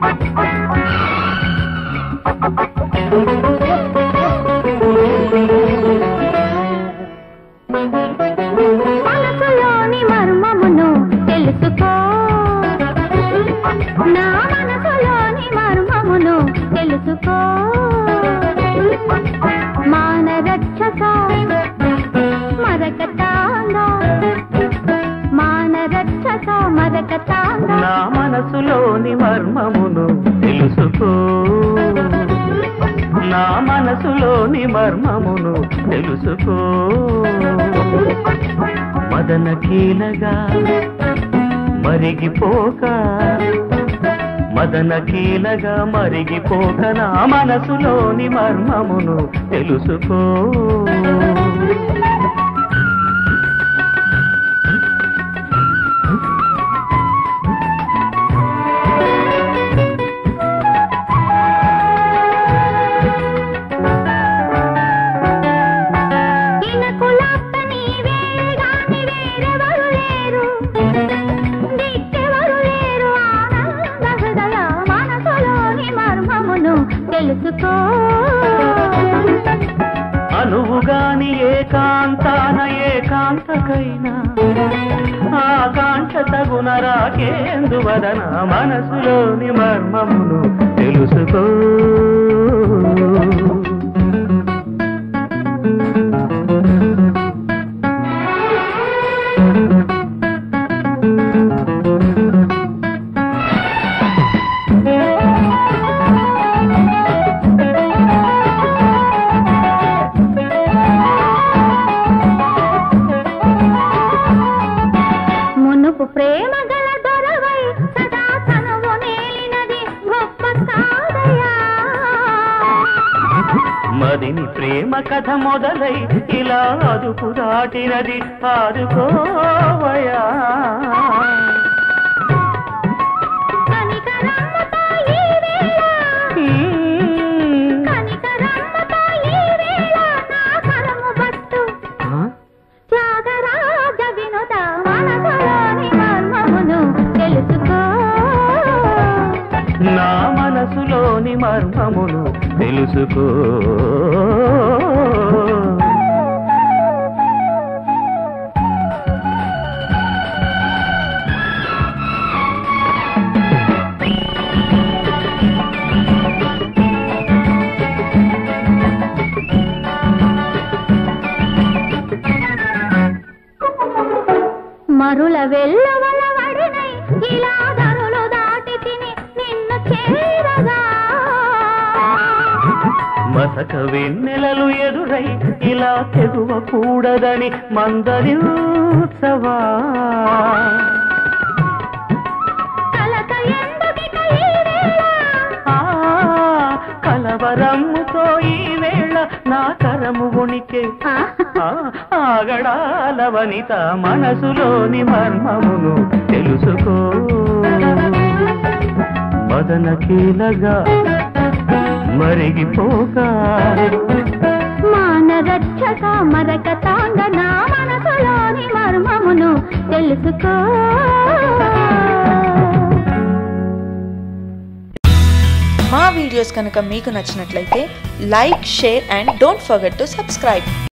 మనసులోని మర్మమును తెలుసుకో నా మనసులోని మర్మమును తెలుసుకో మానరక్షక మరకతాంగ మానరక్షక మరకతాంగ నా మనసులోని మర్మమును తెలుసుకో నా మనసులోని మర్మమును తెలుసుకో మదన కీలగా మరిగిపోక మదన కీలగా మరిగిపోక నా మనసులోని మర్మమును తెలుసుకో ఇనకులప్ప నీవేగాని వేరెవరు లేరు దిక్కెవరు లేరు ఆనంద హృదయ మనసులోని మర్మమును తెలుసుకో అనువుగాని ఏకాంతాన ఏకాంతకైనా ఆకాంక్ష తగున రాకేందువదన మనసులోని మర్మమును తెలుసుకో మునుపు ప్రేమ గల దొరవై సదా తనువు నేలినది గొప్ప సాధయా మదిని ప్రేమ కథ మొదలై ఇలా అదుపు దాటినది ఆదుకోవయా కనికరమ్మతో ఈ వేళ కనికరమ్మతో ఈ వేళ నా కరము పట్టు త్యాగరాజ వినుత మనసులోని మర్మమును తెలుసుకో నా మనసులోని మర్మమును తెలుసుకో మరుల వెళ్ళవల వడినై ఇలా ధనులు దాటి తిని నిన్ను చేరగా మసక వెన్నెలలు ఎదురై ఇలా తెగువకూడదని మందరిసవా కలత ఎందుకిక ఈ వేళ ఆ కలవరమ్ముతో ఈ వేళ నా కరము ఉనికి ఆగడాల వనిత మనసులోని మర్మమును తెలుసుకో మదన కీలగా మరిగిపోగా మానరక్షక మరక తాంగ నా మనసులోని మర్మమును తెలుసుకో మా వీడియోస్ కనుక మీకు నచ్చినట్లయితే like share and don't forget to subscribe